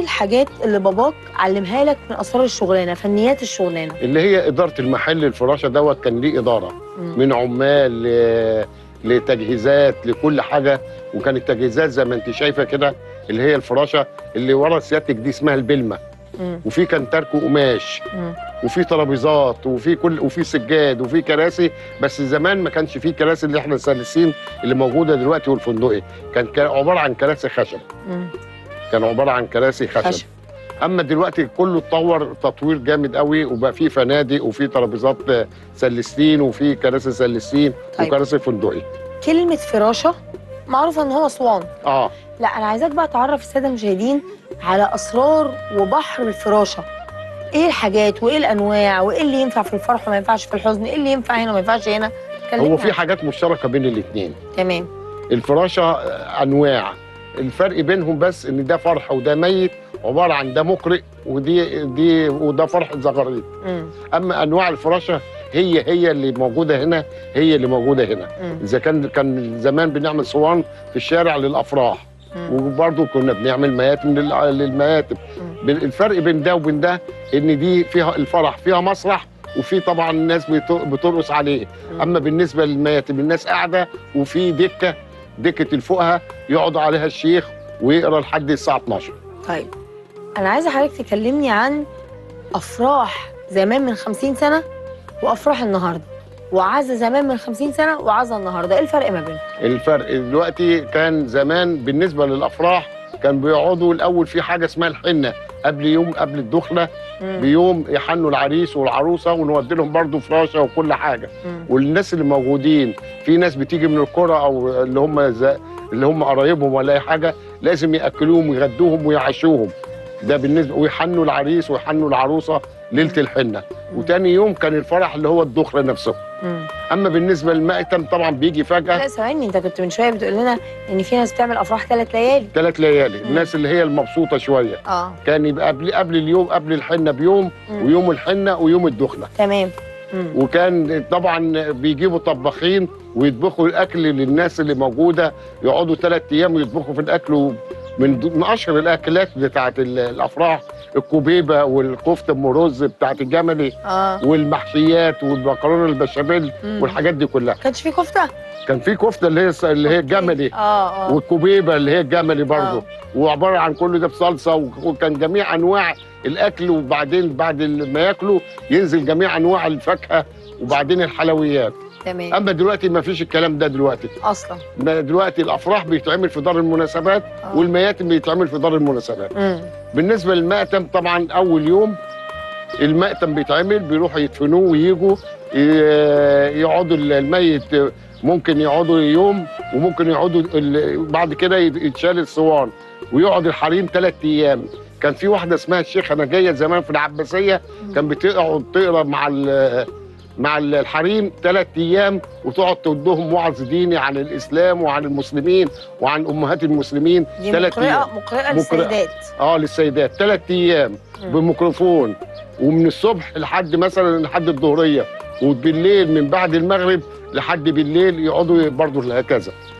الحاجات اللي باباك علمها لك من اسرار الشغلانه فنيات الشغلانه اللي هي اداره المحل الفراشه دوت كان ليه اداره مم. من عمال ل... لتجهيزات لكل حاجه وكانت التجهيزات زي ما انت شايفه كده اللي هي الفراشه اللي ورا سيادتك دي اسمها البلمه مم. وفي كان تركو قماش مم. وفي ترابيزات وفي كل وفي سجاد وفي كراسي بس زمان ما كانش فيه كراسي اللي احنا سالسين اللي موجوده دلوقتي والفندقي كان كان عباره عن كراسي خشب مم. كان عباره عن كراسي خشب, خشب. اما دلوقتي كله اتطور تطوير جامد قوي وبقى فيه فنادق وفي ترابيزات سلستين وفي كراسي سلستين طيب. وكراسي فندقي كلمه فراشه معروفه ان هو اسوان اه لا انا عايزاك بقى تعرف الساده المشاهدين على اسرار وبحر الفراشه ايه الحاجات وايه الانواع وايه اللي ينفع في الفرح وما ينفعش في الحزن ايه اللي ينفع هنا وما ينفعش هنا كلمني هو في عن- حاجات مشتركه بين الاثنين تمام الفراشه آه، انواع الفرق بينهم بس ان ده فرح وده ميت عباره عن ده مقرئ ودي دي وده فرح زغريط مم. اما انواع الفراشه هي هي اللي موجوده هنا هي اللي موجوده هنا مم. اذا كان كان زمان بنعمل صوان في الشارع للافراح مم. وبرضه كنا بنعمل مياتم للع- للمياتم مم. بال- الفرق بين ده وبين ده ان دي فيها الفرح فيها مسرح وفي طبعا الناس بت- بترقص عليه مم. اما بالنسبه للمياتم الناس قاعده وفي دكه دكه الفوقها يقعد عليها الشيخ ويقرا لحد الساعه 12 طيب انا عايزه حضرتك تكلمني عن افراح زمان من 50 سنه وافراح النهارده وعزا زمان من 50 سنه وعزا النهارده ايه الفرق ما بينهم الفرق دلوقتي كان زمان بالنسبه للافراح كان بيقعدوا الاول في حاجه اسمها الحنه قبل يوم قبل الدخله مم. بيوم يحنوا العريس والعروسه ونودي لهم برضه فراشه وكل حاجه مم. والناس اللي موجودين في ناس بتيجي من القرى او اللي هم زي اللي هم قرايبهم ولا اي حاجه لازم ياكلوهم ويغدوهم ويعشوهم ده بالنسبه ويحنوا العريس ويحنوا العروسه ليله الحنه وتاني يوم كان الفرح اللي هو الدخله نفسه مم. اما بالنسبه للمأتم طبعا بيجي فجاه لا ثواني انت كنت من شويه بتقول لنا ان في ناس بتعمل افراح ثلاث ليالي ثلاث ليالي مم. الناس اللي هي المبسوطه شويه اه كان يبقى قبل قبل اليوم قبل الحنه بيوم مم. ويوم الحنه ويوم الدخله تمام مم. وكان طبعا بيجيبوا طباخين ويطبخوا الاكل للناس اللي موجوده يقعدوا ثلاث ايام يطبخوا في الاكل من من اشهر الاكلات بتاعت ال- الافراح الكوبيبه والكفته ام رز بتاعت الجملي اه والمحشيات والمكرونه البشاميل مم. والحاجات دي كلها كانش في كفته كان في كفته اللي هي اللي هي الجملي اه اه والكوبيبه اللي هي الجملي برضه آه. وعباره عن كل ده بصلصه و- وكان جميع انواع الاكل وبعدين بعد ما ياكلوا ينزل جميع انواع الفاكهه وبعدين الحلويات تمام اما دلوقتي ما فيش الكلام ده دلوقتي اصلا ما دلوقتي الافراح بيتعمل في دار المناسبات آه. والمياتم بيتعمل في دار المناسبات مم. بالنسبه للمأتم طبعا اول يوم المأتم بيتعمل بيروحوا يدفنوه ويجوا ي- يقعدوا الميت ممكن يقعدوا يوم وممكن يقعدوا ال- بعد كده يت- يتشال الصوان ويقعد الحريم ثلاث ايام كان في واحده اسمها الشيخه نجيه زمان في العباسيه كان بتقعد تقرا مع ال- مع الحريم ثلاث ايام وتقعد تدهم وعظ ديني عن الاسلام وعن المسلمين وعن امهات المسلمين دي ثلاث ايام مقرئه مقرئه مقرئة. للسيدات اه للسيدات ثلاث ايام مم. بميكروفون ومن الصبح لحد مثلا لحد الظهريه وبالليل من بعد المغرب لحد بالليل يقعدوا برضه هكذا